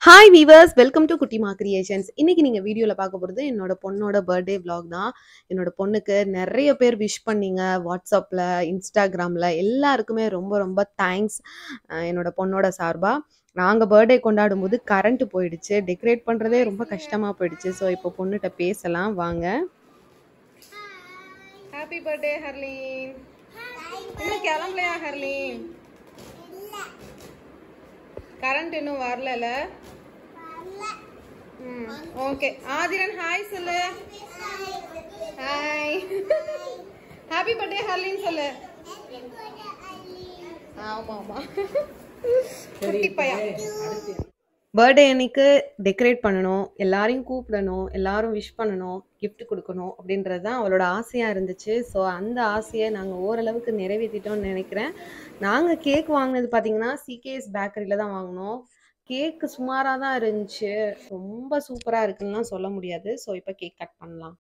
Hi viewers welcome to Kuttima creations இன்னைக்கு நீங்கள் வீடியோவில் பார்க்க போகிறது என்னோட பொண்ணோட பர்த்டே vlog தான் என்னோட பொண்ணுக்கு நிறைய பேர் விஷ் பண்ணீங்க வாட்ஸ்அப்பில் இன்ஸ்டாகிராமில் எல்லாருக்குமே ரொம்ப ரொம்ப தேங்க்ஸ் என்னோட பொண்ணோட சார்பாக நாங்கள் பர்த்டே கொண்டாடும் போது கரண்ட் போயிடுச்சு டெக்கரேட் பண்ணுறதே ரொம்ப கஷ்டமாக போயிடுச்சு ஸோ இப்போ பொண்ணுகிட்ட பேசலாம் வாங்க ஹாப்பி பர்த்டே ஹர்லீன் இன்னும் கிளம்பலையா ஹர்லீன் கரண்ட் இன்னும் வரல ம் ஓகே ஆதிரன் ஹாய் சொல்லு ஹாய் ஹாப்பி பர்த்டே ஹர்லின் சொல்லு ஆமா ஆமா குட்டி பையன் பர்த்டே அன்னைக்கு டெக்கரேட் பண்ணணும் எல்லாரையும் கூப்பிடணும் எல்லாரும் விஷ் பண்ணணும் gift கொடுக்கணும் அப்படின்றது தான் அவளோட ஆசையாக இருந்துச்சு ஸோ அந்த ஆசையை நாங்கள் ஓரளவுக்கு நிறைவேற்றிட்டோம்னு நினைக்கிறேன் நாங்கள் கேக் வாங்கினது பார்த்தீங்கன்னா சிகேஎஸ் பேக்கரியில் தான் வாங்கினோம் கேக்கு சுமாராக தான் இருந்துச்சு ரொம்ப சூப்பராக இருக்குன்னுலாம் சொல்ல முடியாது ஸோ இப்போ கேக் கட் பண்ணலாம்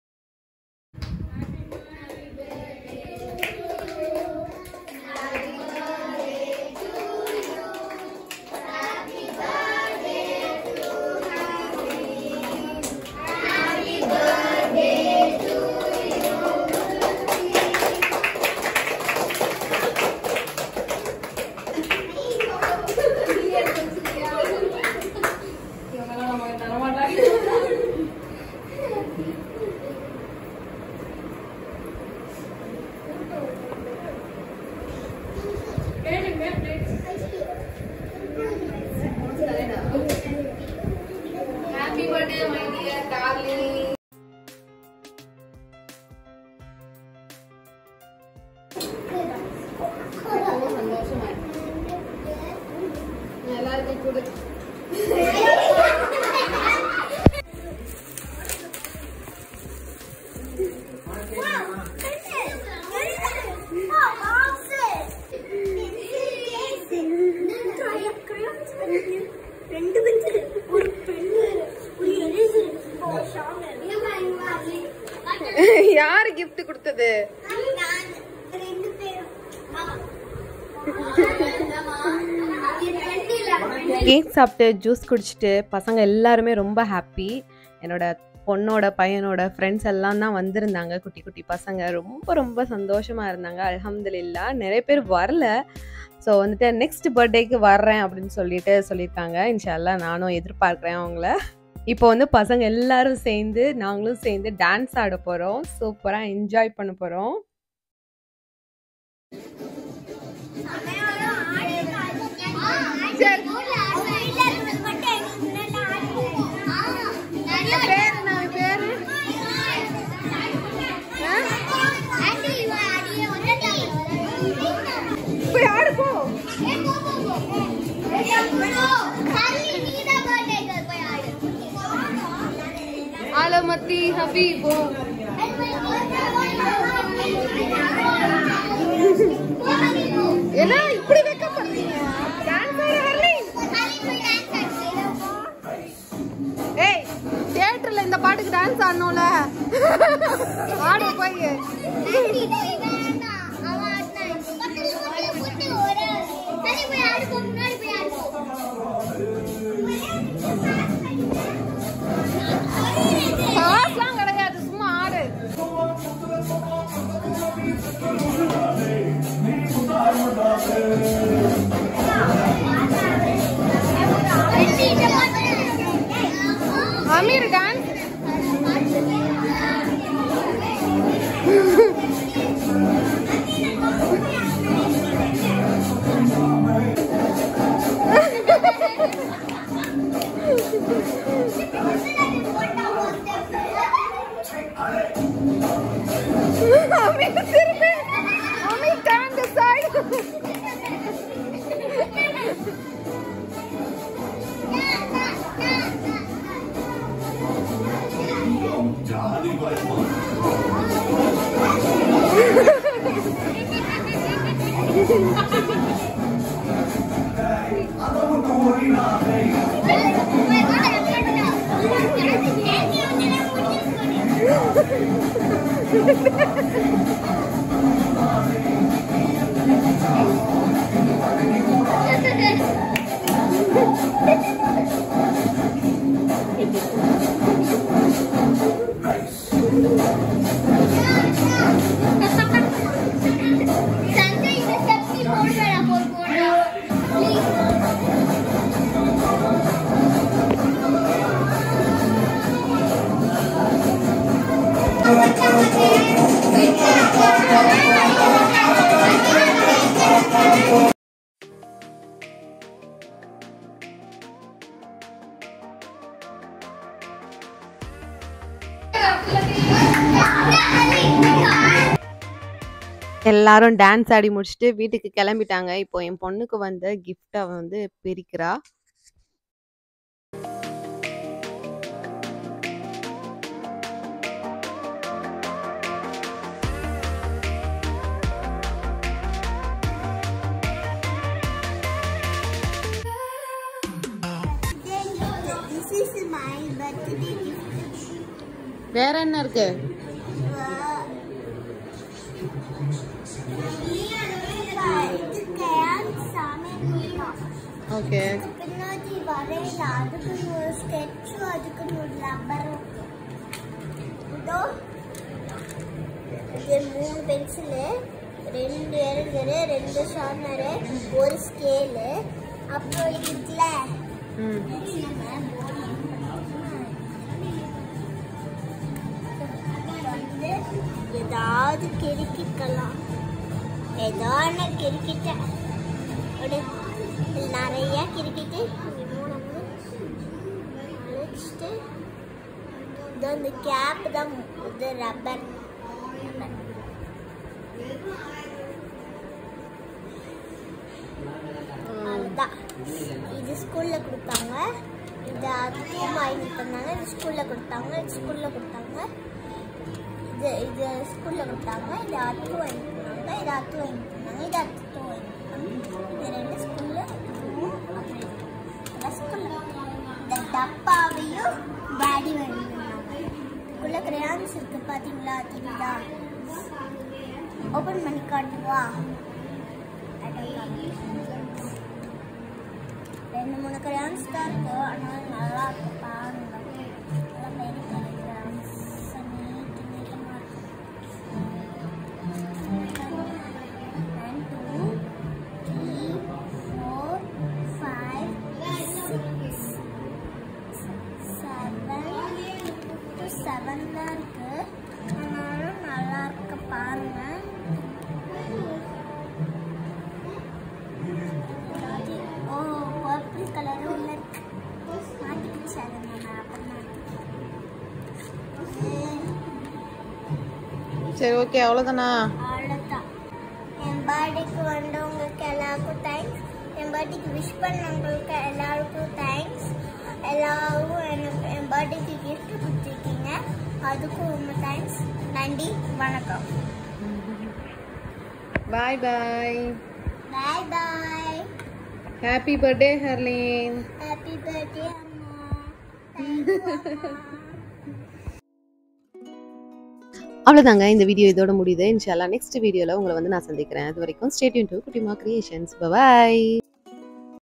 happy birthday my dear darling எல்லாருக்கும் கொடு ரெண்டு பென்சில் ஒரு பெண்ணு ஒரு எரேசர் ஒரு யாரு gift கொடுத்தது ரெண்டு பேரும் ஆமா கேக் சாப்பிட்டு ஜூஸ் குடிச்சிட்டு பசங்க எல்லாருமே ரொம்ப ஹாப்பி என்னோட பொண்ணோட பையனோட ஃப்ரெண்ட்ஸ் எல்லாம் தான் வந்திருந்தாங்க குட்டி குட்டி பசங்க ரொம்ப ரொம்ப சந்தோஷமா இருந்தாங்க அல்ஹம்துலில்லா நிறைய பேர் வரல ஸோ வந்துட்டு நெக்ஸ்ட் பர்த்டேக்கு வர்றேன் அப்படின்னு சொல்லிட்டு சொல்லியிருக்காங்க இன்ஷால்லா நானும் எதிர்பார்க்குறேன் அவங்கள இப்போ வந்து பசங்க எல்லாரும் சேர்ந்து நாங்களும் சேர்ந்து டான்ஸ் ஆட போகிறோம் சூப்பராக என்ஜாய் பண்ண போகிறோம் போய் ஆடுப்போ ஆலமத்தி ஹபீபோ என்ன இப்படி வைக்கப்படுறீங்க டான்ஸ் ஆட வரலீங்க ஏய் தியேட்டர்ல இந்த பாட்டுக்கு டான்ஸ் ஆடணும்ல ஆடு போய் காசுலாம் கிடையாது சும்மா ஆடு அமீர் டான்ஸ் அமீர் திரும்பி Ameer turn the side Thank you. எல்லாரும் டான்ஸ் ஆடி முடிச்சுட்டு வீட்டுக்கு கிளம்பிட்டாங்க இப்போ என் பொண்ணுக்கு வந்த கிஃப்டை வந்து பிரிக்கிறா This is my birthday gift. வேற என்ன இருக்கு இது கேன் சாமி கொடுத்தான். ஓகே பின்னாடி வரையில அதுக்கு ஒரு ஸ்கெட்சும் அதுக்கு ஒரு ரப்பரும் இதோ இது மூணு பென்சிலு ரெண்டு எழுதுரு ரெண்டு ஷார்னரு ஒரு ஸ்கேலு அப்புறம் இதுல ம் வந்து ஏதாவது கிறுக்கிக்கலாம் ஏதோ ஒன்று கிறுக்கிட்டேன் ஒரு நிறைய கிறுக்கிட்டு இங்க மூணு மூணு அழிச்சிட்டு இதோ இந்த கேப் தான் இது ரப்பர் அதுதான் இது ஸ்கூல்ல கொடுத்தாங்க இது அதுக்கும் வாங்கி தந்தாங்க இது ஸ்கூல்ல கொடுத்தாங்க இது ஸ்கூல்ல கொடுத்தாங்க இது இது ஸ்கூல்ல கொடுத்தாங்க இது அதுக்கும் வாங்கி தந்தாங்க இது அதுக்கும் வாங்கி தந்தாங்க இது அதுக்கும் வாங்கி தந்தாங்க இது ரெண்டு ஸ்கூல்ல அப்புறம் இது ஸ்கூல்ல இந்த டப்பாவையும் டாடி வாங்கி தந்தாங்க இதுக்குள்ள கிரையான்ஸ் இருக்கு பாத்தீங்களா தெரியுதா ஓபன் பண்ணி காட்டுவா ரெண்டு மூணு கிராம்ஸ் தான் இருக்கு ஆனால் நல்லா இருக்கு பாருங்க நல்லா பெரிய பெரிய கிராம்ஸ் நீட்டு நீட்டமாக இருக்கு one two three four five six seven seven தான் இருக்கு ஆனாலும் நல்லா இருக்கு பாருங்க அதாவது, ஓ பர்பிள் கலர் உள்ள இருக்கு மாட்டிக்கிச்சு அதை நான் அப்புறமா சரி ஓகே அவ்வளோதானா அவ்வளோதான் என் பர்த்டேக்கு வந்தவங்களுக்கு எல்லாருக்கும் தேங்க்ஸ் என் பர்த்டேக்கு விஷ் பண்ணவங்களுக்கு எல்லாருக்கும் தேங்க்ஸ் எல்லாரும் எனக்கு என் பர்த்டேக்கு gift கொடுத்துருக்கீங்க அதுக்கும் ரொம்ப தேங்க்ஸ் நன்றி வணக்கம் bye bye bye bye happy birthday Harleen happy birthday அம்மா தேங்க்யூ அம்மா அவ்வளோதாங்க இந்த வீடியோ இதோட முடியுது இன்ஷால்லா நெக்ஸ்ட் வீடியோவில் உங்களை வந்து நான் சந்திக்கிறேன் அது வரைக்கும் stay tune to Kuttima creations bye